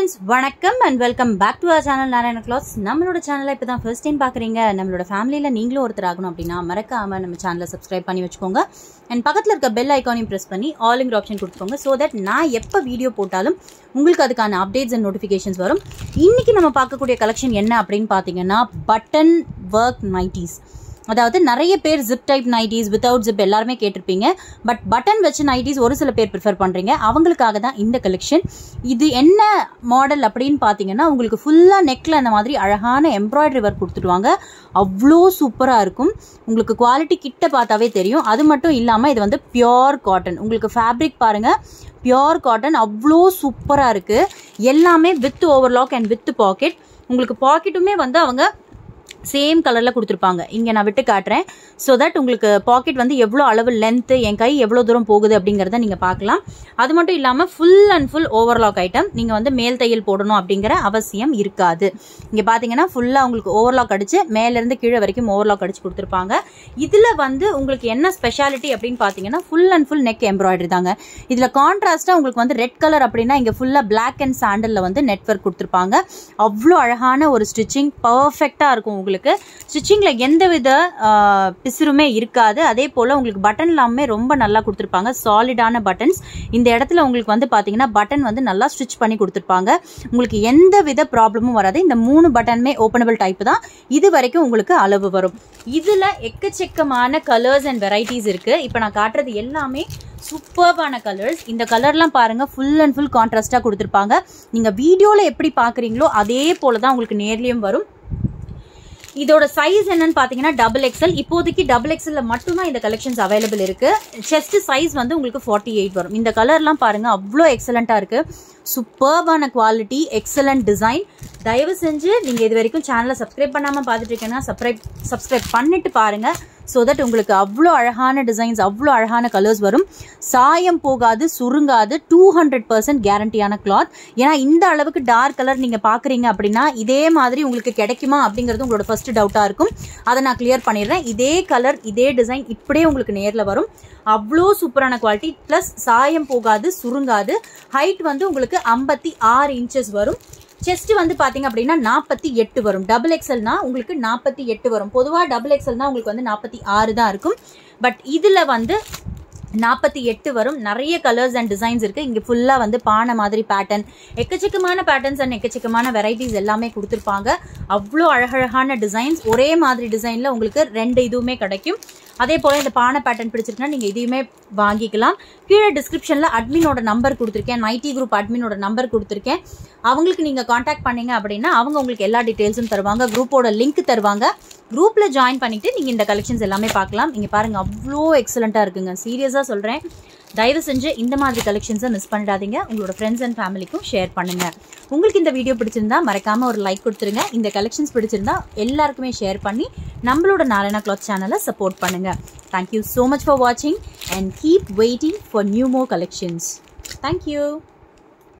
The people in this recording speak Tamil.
ஃப்ரெண்ட்ஸ் வணக்கம் and welcome back to our channel Narayana clothes நம்மளோட சேனலை இப்போ தான் ஃபர்ஸ்ட் டைம் பார்க்குறீங்க நம்மளோட ஃபேமிலியில் நீங்களும் ஒருத்தர் ஆகணும் அப்படின்னா மறக்காமல் நம்ம சேனலை சப்ஸ்கிரைப் பண்ணி வச்சுக்கோங்க அண்ட் பக்கத்தில் இருக்க பெல் ஐக்கானையும் ப்ரெஸ் பண்ணி ஆலுங்கிற ஆப்ஷன் கொடுத்துக்கோங்க ஸோ தட் நான் எப்போ வீடியோ போட்டாலும் உங்களுக்கு அதுக்கான அப்டேட்ஸ் அண்ட் நோட்டிஃபிகேஷன்ஸ் வரும் இன்னைக்கு நம்ம பார்க்கக்கூடிய கலெக்ஷன் என்ன அப்படின்னு பார்த்தீங்கன்னா பட்டன் ஒர்க் நைட்டிஸ் அதாவது நிறைய பேர் zip type nighties without zip எல்லாருமே கேட்டிருப்பீங்க பட் பட்டன் வச்ச நைட்டிஸ் ஒரு சில பேர் ப்ரிஃபர் பண்ணுறீங்க அவங்களுக்காக தான் இந்த கலெக்ஷன் இது என்ன மாடல் அப்படின்னு பார்த்தீங்கன்னா உங்களுக்கு ஃபுல்லாக நெக்கில் அந்த மாதிரி அழகான எம்ப்ராய்டரி ஒர்க் கொடுத்துடுவாங்க அவ்வளோ சூப்பராக இருக்கும் உங்களுக்கு குவாலிட்டி கிட்ட பார்த்தாவே தெரியும் அது மட்டும் இல்லாமல் இது வந்து பியோர் காட்டன் உங்களுக்கு ஃபேப்ரிக் பாருங்கள் பியோர் காட்டன் அவ்வளோ சூப்பராக இருக்குது எல்லாமே with overlock and with pocket உங்களுக்கு பாக்கெட்டுமே வந்து அவங்க சேம் கலரில் கொடுத்துருப்பாங்க இங்கே நான் விட்டு காட்டுறேன் ஸோ தட் உங்களுக்கு பாக்கெட் வந்து எவ்வளோ அளவு லென்த்து என் கை எவ்வளோ தூரம் போகுது அப்படிங்கிறத நீங்கள் பார்க்கலாம் அது மட்டும் இல்லாமல் full and full overlock item நீங்கள் வந்து மேல் தையல் போடணும் அப்படிங்கிற அவசியம் இருக்காது இங்கே பார்த்தீங்கன்னா ஃபுல்லாக உங்களுக்கு ஓவர்லாக் அடித்து மேலேருந்து கீழே வரைக்கும் ஓவர்லாக் அடிச்சு கொடுத்துருப்பாங்க இதில் வந்து உங்களுக்கு என்ன ஸ்பெஷாலிட்டி அப்படின்னு பார்த்தீங்கன்னா full and full neck embroidery தாங்க இதில் கான்ட்ராஸ்ட்டாக உங்களுக்கு வந்து ரெட் கலர் அப்படின்னா இங்கே ஃபுல்லாக பிளாக் அண்ட் சாண்டலில் வந்து நெட்ஒர்க் கொடுத்துருப்பாங்க அவ்வளோ அழகான ஒரு ஸ்டிச்சிங் பர்ஃபெக்டாக இருக்கும் உங்களுக்கு ஸ்டிச்சிங்கில் எந்த வித பிசுருமே இருக்காது அதே போல் உங்களுக்கு பட்டன் எல்லாமே ரொம்ப நல்லா கொடுத்துருப்பாங்க சாலிடான பட்டன்ஸ் இந்த இடத்துல உங்களுக்கு வந்து பார்த்தீங்கன்னா பட்டன் வந்து நல்லா ஸ்டிச் பண்ணி கொடுத்துருப்பாங்க உங்களுக்கு எந்த வித ப்ராப்ளமும் வராது இந்த மூணு பட்டனுமே ஓப்பனபிள் டைப் தான் இது வரைக்கும் உங்களுக்கு அளவு வரும் இதில் எக்கச்சக்கமான கலர்ஸ் அண்ட் வெரைட்டிஸ் இருக்குது இப்போ நான் காட்டுறது எல்லாமே சூப்பர்பான கலர்ஸ் இந்த கலர்லாம் பாருங்க ஃபுல் அண்ட் ஃபுல் கான்ட்ராஸ்டாக கொடுத்துருப்பாங்க நீங்கள் வீடியோவில் எப்படி பார்க்குறீங்களோ அதே போல தான் உங்களுக்கு நேர்லேயும் வரும் இதோட சைஸ் என்னன்னு பார்த்தீங்கன்னா டபுள் எக்ஸல் இப்போதைக்கு டபுள் எக்ஸல்ல மட்டும்தான் இந்த கலெக்ஷன்ஸ் அவைலபிள் இருக்கு செஸ்ட் சைஸ் வந்து உங்களுக்கு ஃபார்ட்டி எயிட் வரும் இந்த கலர்லாம் பாருங்க அவ்வளோ எக்ஸலண்ட்டாக இருக்கு சூப்பர்பான குவாலிட்டி எக்ஸலண்ட் டிசைன் தயவு செஞ்சு நீங்கள் இது வரைக்கும் சேனலை சப்ஸ்கிரைப் பண்ணாமல் பார்த்துட்டு இருக்கீங்கன்னா சப்ஸ்கிரைப் சப்ஸ்கிரைப் பண்ணிட்டு பாருங்க ஸோ தட் உங்களுக்கு அவ்வளோ அழகான டிசைன்ஸ் அவ்வளோ அழகான கலர்ஸ் வரும் சாயம் போகாது சுருங்காது டூ ஹண்ட்ரட் பர்சன்ட் கேரண்டியான கிளாத் ஏன்னா இந்த அளவுக்கு டார்க் கலர் நீங்கள் பார்க்குறீங்க அப்படின்னா இதே மாதிரி உங்களுக்கு கிடைக்குமா அப்படிங்கிறது உங்களோட ஃபர்ஸ்ட் டவுட்டாக இருக்கும் அதை நான் கிளியர் பண்ணிடுறேன் இதே கலர் இதே டிசைன் இப்படியே உங்களுக்கு நேரில் வரும் அவ்வளோ சூப்பரான குவாலிட்டி ப்ளஸ் சாயம் போகாது சுருங்காது ஹைட் வந்து உங்களுக்கு ஐம்பத்தி ஆறு இன்ச்சஸ் வரும் செஸ்ட் வந்து பாத்தீங்க அப்படின்னா நாற்பத்தி எட்டு வரும் டபுள் எக்ஸல்னா உங்களுக்கு நாற்பத்தி எட்டு வரும் பொதுவாக டபுள் எக்ஸல்னா உங்களுக்கு வந்து நாற்பத்தி ஆறு தான் இருக்கும் பட் இதில் வந்து நாற்பத்தி எட்டு வரும் நிறைய கலர்ஸ் அண்ட் டிசைன்ஸ் இருக்கு இங்க ஃபுல்லா வந்து பானை மாதிரி பேட்டர்ன் எக்கச்சக்கமான பேட்டர்ன்ஸ் அண்ட் எக்கச்சக்கமான வெரைட்டிஸ் எல்லாமே கொடுத்துருப்பாங்க அவ்வளோ அழகழகான டிசைன்ஸ் ஒரே மாதிரி டிசைன்ல உங்களுக்கு ரெண்டு இதுவுமே கிடைக்கும் அதே போல இந்த பானை பேட்டர்ன் பிடிச்சிருக்குன்னா நீங்க இதையுமே வாங்கிக்கலாம் கீழே டிஸ்கிரிப்ஷன்ல அட்மினோட நம்பர் கொடுத்துருக்கேன் நைட்டி குரூப் அட்மினோட நம்பர் கொடுத்துருக்கேன் அவங்களுக்கு நீங்க காண்டாக்ட் பண்ணீங்க அப்படின்னா அவங்க உங்களுக்கு எல்லா டீட்டெயில்ஸும் தருவாங்க குரூப்போட லிங்க் தருவாங்க குரூப்ல ஜாயின் பண்ணிட்டு நீங்க இந்த கலெக்ஷன்ஸ் எல்லாமே பார்க்கலாம் இங்க பாருங்க அவ்வளோ எக்ஸலண்டா இருக்குங்க சீரியஸா சொல்றேன் தயவு செஞ்சு இந்த மாதிரி கலெக்ஷன்ஸை மிஸ் பண்ணிடாதீங்க உங்களோட ஃப்ரெண்ட்ஸ் அண்ட் ஃபேமிலிக்கும் ஷேர் பண்ணுங்க உங்களுக்கு இந்த வீடியோ பிடிச்சிருந்தா மறக்காம ஒரு லைக் கொடுத்துருங்க இந்த கலெக்ஷன்ஸ் பிடிச்சிருந்தா எல்லாருக்குமே ஷேர் பண்ணி நம்மளோட நாராயணா கிளாத் சேனலை சப்போர்ட் பண்ணுங்க தேங்க்யூ ஸோ மச் ஃபார் வாட்சிங் and keep waiting for new more collections thank you